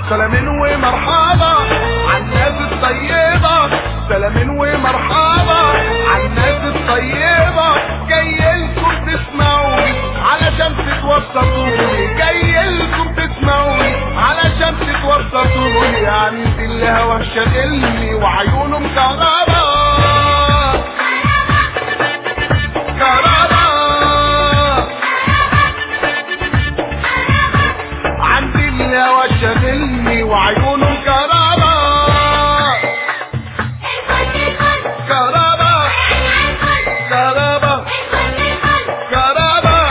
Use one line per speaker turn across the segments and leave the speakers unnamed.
سلامين ومرحبا عالناس الطيبة سلامين ومرحبا عالناس الطيبة جاي لكم تسمعوني علشان تتوسطوني جاي لكم تسمعوني علشان تتوسطوني عندي الهوى شاغلني وعيونه مكهربا كهربا عندي الهوى شاغلني وعيونه مكهربا كهربا كهربا كهربا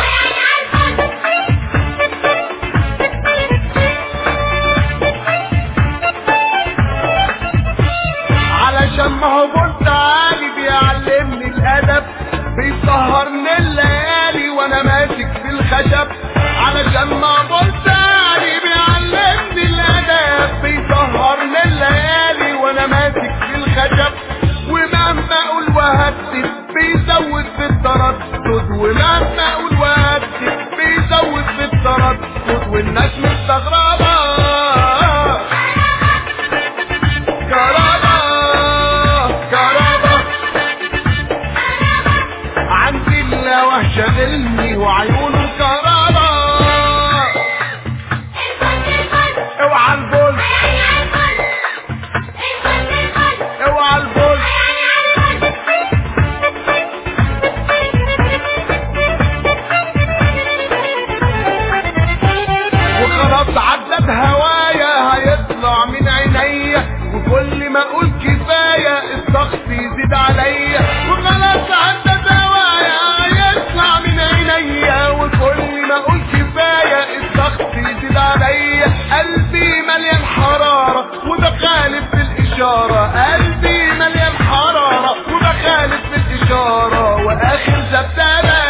علشان ما هو بنت عالي بيعلمني الادب بيسهرني الليالي وانا ماسك في الخشب علشان ما هو بنت عالي بيعلمني الادب بيسهرني الليالي وانا ماسك في الخشب ومهما اقول وهدد بيزود في التردد ومهما اقول وهدد بيزود في التردد والناس مستغربه كهربا كهربا عندي الهوى شاغلني وعيونه كهربا اوعى البول اوعى البول وخلاص عدت هوايا هيطلع من عينيا وكل ما اقول كفايه الضغط يزيد عليا وخلاص عدت هوايا هيطلع من عينيا وكل ما اقول كفايه الضغط يزيد عليا قلبي مليان حراره وبخالف في الاشاره قلبي مليان حراره وبخالف في الاشاره واخر زبدانه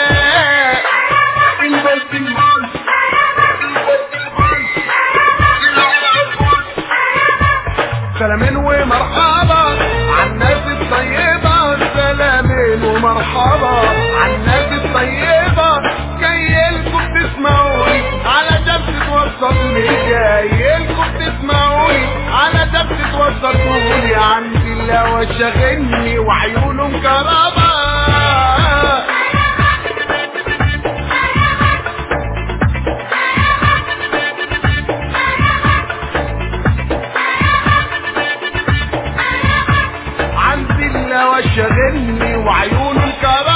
البلد سلامين ومرحبا عالناس الطيبة سلامين ومرحبا عالناس الطيبة جاي لكم تسمعوني على جنب توصلوني جاي لكم تسمعوني على جنب توصلوني عندي الهوى شاغلني وعيونه مكرمة عندي الهوى شاغلني وعيونه مكرمة